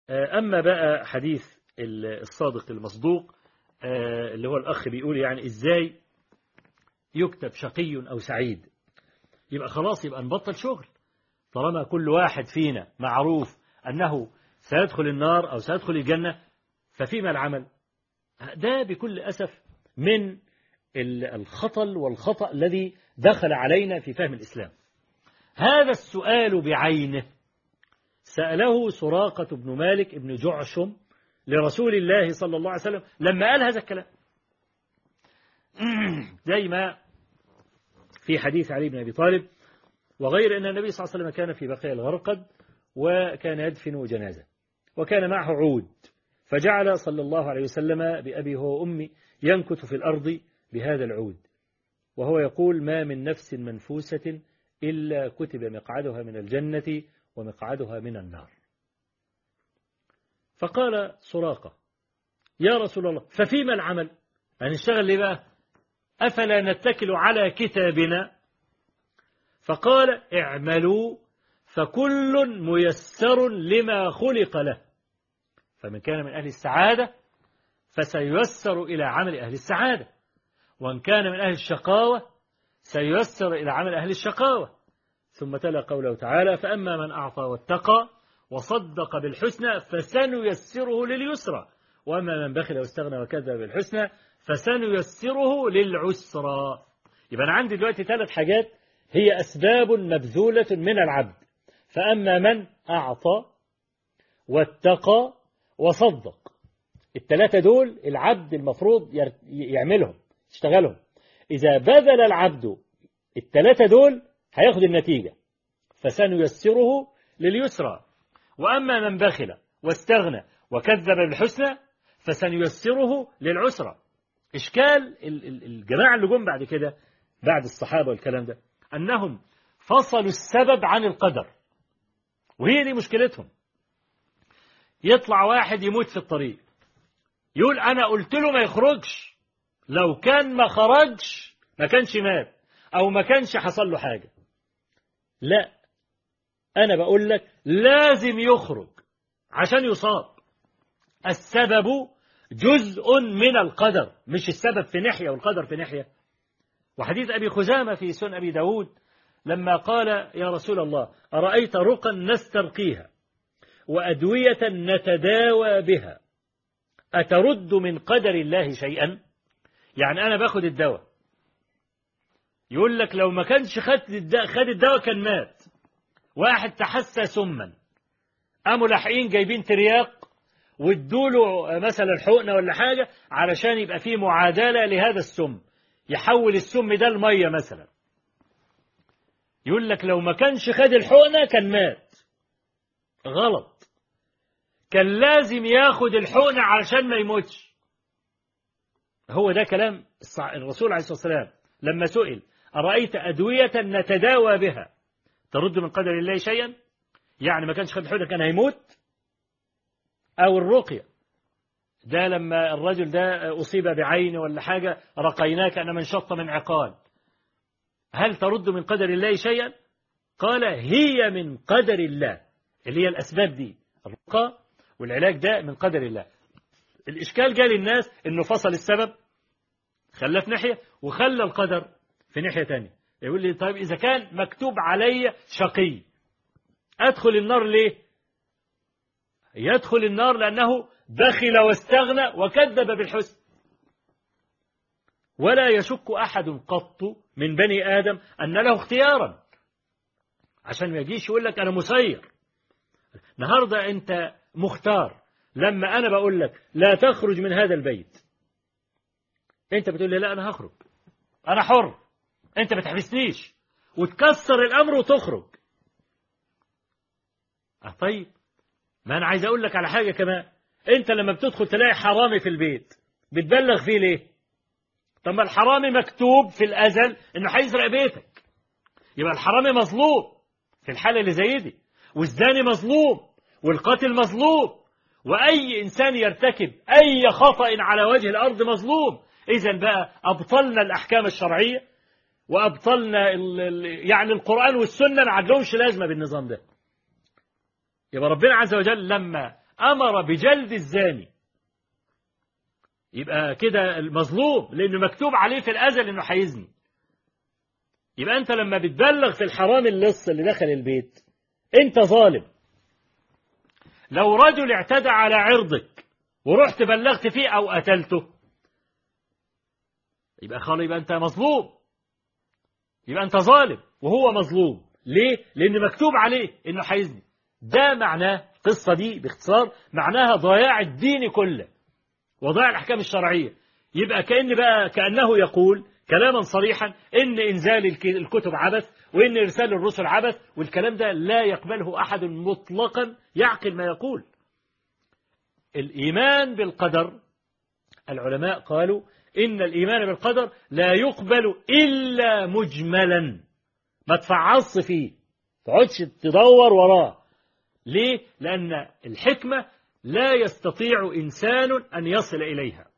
أما بقى حديث الصادق المصدوق اللي هو الأخ بيقول يعني إزاي يكتب شقي أو سعيد يبقى خلاص يبقى نبطل شغل طالما كل واحد فينا معروف أنه سيدخل النار أو سيدخل الجنة ففيما العمل ده بكل أسف من الخطل والخطأ الذي دخل علينا في فهم الإسلام هذا السؤال بعينه سأله سراقة بن مالك بن جعشم لرسول الله صلى الله عليه وسلم لما قال هذا الكلام زي ما في حديث علي بن أبي طالب وغير أن النبي صلى الله عليه وسلم كان في بقيع الغرقد وكان يدفن جنازة وكان معه عود فجعل صلى الله عليه وسلم بأبي هو أمي ينكت في الأرض بهذا العود وهو يقول ما من نفس منفوسة إلا كتب مقعدها من الجنة ومقعدها من النار فقال سراقة يا رسول الله ففيما العمل هنشتغل ليه بقى أفلا نتكل على كتابنا فقال اعملوا فكل ميسر لما خلق له فمن كان من أهل السعادة فسييسر إلى عمل أهل السعادة وإن كان من أهل الشقاوة سييسر إلى عمل أهل الشقاوة ثم تلا قوله تعالى فأما من أعطى واتقى وصدق بالحسنى فسنيسره لليسرى وأما من بخل واستغنى وكذب بالحسنى فسنيسره للعسرى يبقى أنا عندي دلوقتي ثلاث حاجات هي أسباب مبذولة من العبد فأما من أعطى واتقى وصدق الثلاثة دول العبد المفروض يعملهم يشتغلهم إذا بذل العبد الثلاثة دول هياخد النتيجة فسنيسره لليسرى وأما من بخل واستغنى وكذب بالحسنى فسنيسره للعسرى إشكال الجماعة اللي جم بعد كده بعد الصحابة والكلام ده أنهم فصلوا السبب عن القدر وهي دي مشكلتهم يطلع واحد يموت في الطريق يقول أنا قلت له ما يخرجش لو كان ما خرجش ما كانش مات أو ما كانش حصل له حاجة لا أنا بقول لك لازم يخرج عشان يصاب السبب جزء من القدر مش السبب في ناحية والقدر في ناحية وحديث أبي خزامة في سن أبي داود لما قال يا رسول الله أرأيت رقا نسترقيها وأدوية نتداوى بها أترد من قدر الله شيئا يعني أنا باخد الدواء يقول لك لو ما كانش خد الدواء, خد الدواء كان مات واحد تحسى سما قاموا لاحقين جايبين ترياق وادوا له مثلا حقنه ولا حاجه علشان يبقى فيه معادله لهذا السم يحول السم ده لميه مثلا يقول لك لو ما كانش خد الحقنه كان مات غلط كان لازم ياخد الحقنه علشان ما يموتش هو ده كلام الرسول عليه الصلاه والسلام لما سئل أرأيت أدوية نتداوى بها ترد من قدر الله شيئا يعني ما كانش خد الحقنه كان هيموت أو الرقية ده لما الرجل ده أصيب بعين ولا حاجة رقيناه كأن من شط من عقال هل ترد من قدر الله شيئا قال هي من قدر الله اللي هي الأسباب دي الرقى والعلاج ده من قدر الله الإشكال جاء للناس إنه فصل السبب خلاه في ناحية وخلى القدر في ناحية تانية يقول لي طيب إذا كان مكتوب علي شقي أدخل النار ليه يدخل النار لأنه بخل واستغنى وكذب بالحسن ولا يشك أحد قط من بني آدم أن له اختيارا عشان ما يجيش يقول لك أنا مسير النهاردة أنت مختار لما أنا بقول لك لا تخرج من هذا البيت أنت بتقول لي لا أنا هخرج أنا حر أنت ما تحبسنيش وتكسر الأمر وتخرج أه طيب ما أنا عايز أقول لك على حاجة كمان أنت لما بتدخل تلاقي حرامي في البيت بتبلغ فيه ليه طب ما الحرامي مكتوب في الأزل إنه هيسرق بيتك يبقى الحرامي مظلوم في الحالة اللي زي دي والزاني مظلوم والقاتل مظلوم وأي إنسان يرتكب أي خطأ على وجه الأرض مظلوم إذا بقى أبطلنا الأحكام الشرعية وأبطلنا ال ال يعني القرآن والسنة ما عندهمش لازمة بالنظام ده يبقى ربنا عز وجل لما أمر بجلد الزاني يبقى كده المظلوم لأنه مكتوب عليه في الأزل إنه هيزني يبقى أنت لما بتبلغ في الحرام اللص اللي دخل البيت أنت ظالم لو رجل اعتدى على عرضك ورحت بلغت فيه أو قتلته يبقى خلاص يبقى أنت مظلوم يبقى أنت ظالم وهو مظلوم ليه؟ لأن مكتوب عليه إنه هيزني ده معناه القصة دي باختصار معناها ضياع الدين كله وضياع الأحكام الشرعية يبقى كأن بقى كأنه يقول كلاما صريحا إن إنزال الكتب عبث وإن إرسال الرسل عبث والكلام ده لا يقبله أحد مطلقا يعقل ما يقول الإيمان بالقدر العلماء قالوا إن الإيمان بالقدر لا يقبل إلا مجملا ما تفعص فيه تقعدش تدور وراه ليه؟ لأن الحكمة لا يستطيع إنسان أن يصل إليها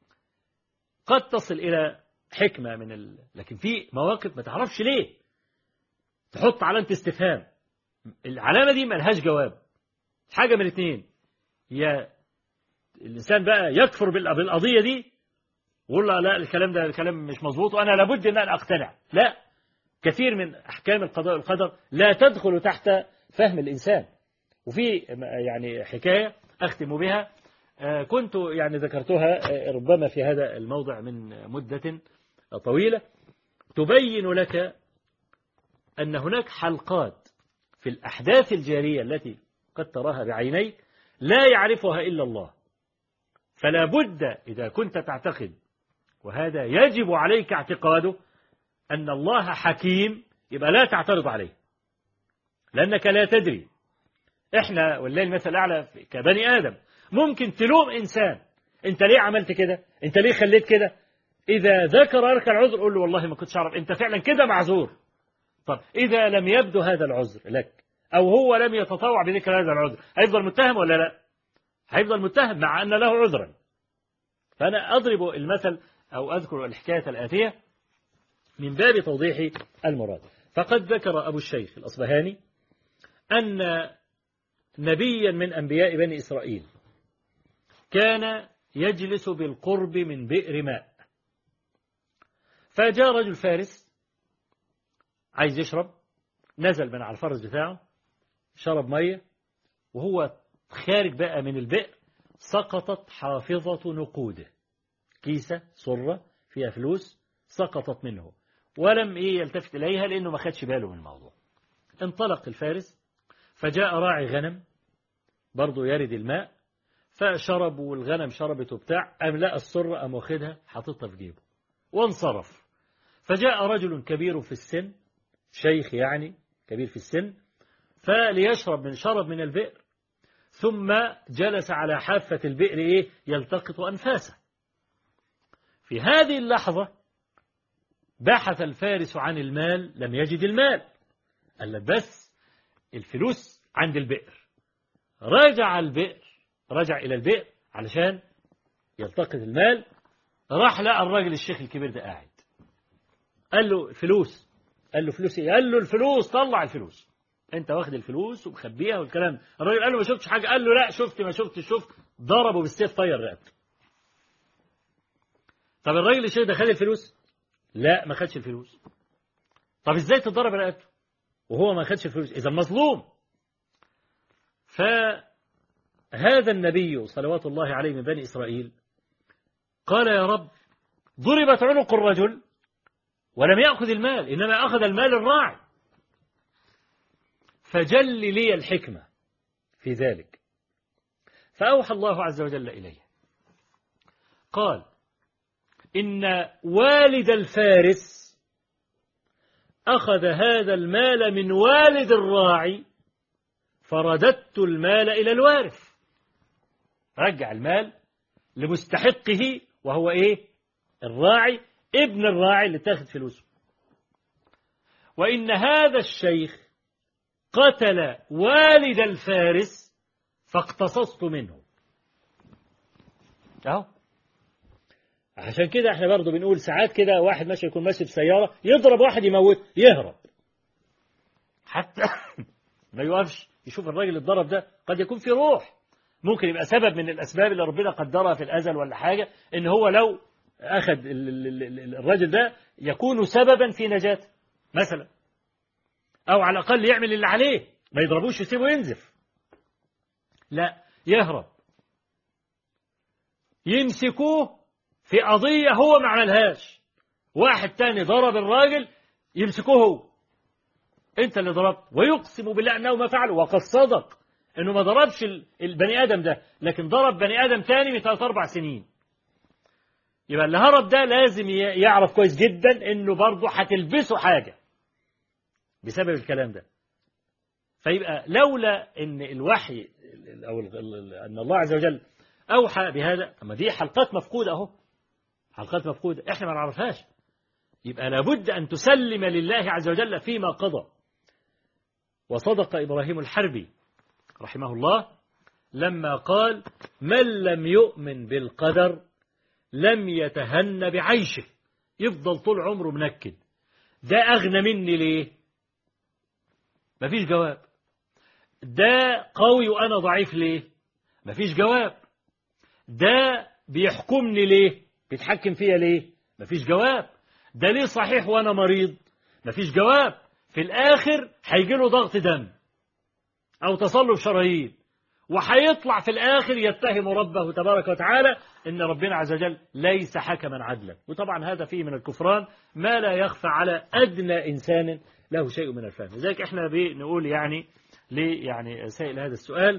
قد تصل إلى حكمة من ال... لكن في مواقف ما تعرفش ليه تحط علامة استفهام العلامة دي ملهاش جواب حاجة من الاثنين يا الإنسان بقى يكفر بالقضية دي ويقول لا, لا الكلام ده الكلام مش مظبوط وأنا لابد أن أنا أقتنع لا كثير من أحكام القضاء والقدر لا تدخل تحت فهم الإنسان وفي يعني حكاية أختم بها كنت يعني ذكرتها ربما في هذا الموضع من مدة طويلة تبين لك أن هناك حلقات في الأحداث الجارية التي قد تراها بعينيك لا يعرفها إلا الله فلا بد إذا كنت تعتقد وهذا يجب عليك اعتقاده أن الله حكيم يبقى لا تعترض عليه لأنك لا تدري إحنا والله المثل الأعلى كبني آدم ممكن تلوم إنسان أنت ليه عملت كده أنت ليه خليت كده إذا ذكر لك العذر قول له والله ما كنتش أعرف أنت فعلا كده معذور طب إذا لم يبدو هذا العذر لك أو هو لم يتطوع بذكر هذا العذر هيفضل متهم ولا لا هيفضل متهم مع أن له عذرا فأنا أضرب المثل أو أذكر الحكاية الآتية من باب توضيح المراد فقد ذكر أبو الشيخ الأصبهاني أن نبيا من أنبياء بني إسرائيل كان يجلس بالقرب من بئر ماء فجاء رجل فارس عايز يشرب نزل من على الفرس بتاعه شرب مية وهو خارج بقى من البئر سقطت حافظة نقوده كيسة سرة فيها فلوس سقطت منه ولم إيه يلتفت إليها لأنه ما خدش باله من الموضوع انطلق الفارس فجاء راعي غنم برضه يرد الماء فشرب والغنم شربت وبتاع أم لقى السرة أم واخدها حاططها في جيبه وانصرف فجاء رجل كبير في السن شيخ يعني كبير في السن فليشرب من شرب من البئر ثم جلس على حافة البئر إيه يلتقط أنفاسه في هذه اللحظة بحث الفارس عن المال لم يجد المال قال بس الفلوس عند البئر رجع البئر رجع إلى البئر علشان يلتقط المال راح لقى الراجل الشيخ الكبير ده قاعد قال له فلوس قال له فلوس ايه قال له الفلوس طلع الفلوس انت واخد الفلوس ومخبيها والكلام الراجل قال له ما شفتش حاجه قال له لا شفت ما شفت شفت ضربه بالسيف طير رقبته طب الراجل الشيخ ده خد الفلوس لا ما خدش الفلوس طب ازاي تضرب رقبته وهو ما خدش الفلوس اذا مظلوم فهذا النبي صلوات الله عليه من بني اسرائيل قال يا رب ضربت عنق الرجل ولم يأخذ المال إنما أخذ المال الراعي فجل لي الحكمة في ذلك فأوحى الله عز وجل إليه قال إن والد الفارس أخذ هذا المال من والد الراعي فرددت المال إلى الوارث رجع المال لمستحقه وهو إيه الراعي ابن الراعي اللي تاخد فلوسه وإن هذا الشيخ قتل والد الفارس فاقتصصت منه اهو عشان كده احنا برضه بنقول ساعات كده واحد ماشي يكون ماشي بسيارة يضرب واحد يموت يهرب حتى ما يوقفش يشوف الراجل اللي اتضرب ده قد يكون في روح ممكن يبقى سبب من الأسباب اللي ربنا قدرها في الأزل ولا حاجة إن هو لو أخذ الرجل ده يكون سببا في نجاته مثلا أو على الأقل يعمل اللي عليه ما يضربوش يسيبه ينزف لا يهرب يمسكوه في قضية هو ما عملهاش واحد تاني ضرب الراجل يمسكوه هو انت اللي ضربت ويقسم بالله انه ما فعل وقد صدق انه ما ضربش البني ادم ده لكن ضرب بني ادم تاني من ثلاث اربع سنين يبقى اللي هرب ده لازم يعرف كويس جدا انه برضه هتلبسه حاجه بسبب الكلام ده فيبقى لولا ان الوحي او ان الله عز وجل اوحى بهذا اما دي حلقات مفقوده اهو حلقات مفقوده احنا ما نعرفهاش يبقى لابد ان تسلم لله عز وجل فيما قضى وصدق ابراهيم الحربي رحمه الله لما قال من لم يؤمن بالقدر لم يتهن بعيشه يفضل طول عمره منكد ده أغنى مني ليه مفيش جواب ده قوي وأنا ضعيف ليه مفيش جواب ده بيحكمني ليه بيتحكم فيا ليه مفيش جواب ده ليه صحيح وأنا مريض مفيش جواب في الآخر هيجي له ضغط دم أو تصلب شرايين وهيطلع في الآخر يتهم ربه تبارك وتعالى إن ربنا عز وجل ليس حكما عدلا وطبعا هذا فيه من الكفران ما لا يخفى على أدنى إنسان له شيء من الفهم لذلك إحنا بنقول يعني ليه يعني سائل هذا السؤال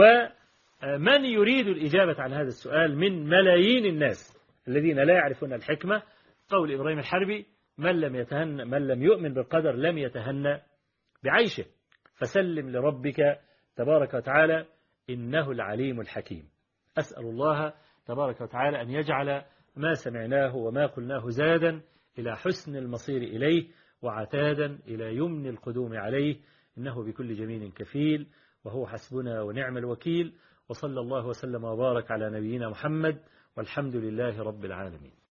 ومن يريد الإجابة عن هذا السؤال من ملايين الناس الذين لا يعرفون الحكمة قول إبراهيم الحربي من لم يتهن من لم يؤمن بالقدر لم يتهنى بعيشه فسلم لربك تبارك وتعالى إنه العليم الحكيم أسأل الله تبارك وتعالى أن يجعل ما سمعناه وما قلناه زادا إلى حسن المصير إليه وعتادا إلى يمن القدوم عليه إنه بكل جميل كفيل وهو حسبنا ونعم الوكيل وصلى الله وسلم وبارك على نبينا محمد والحمد لله رب العالمين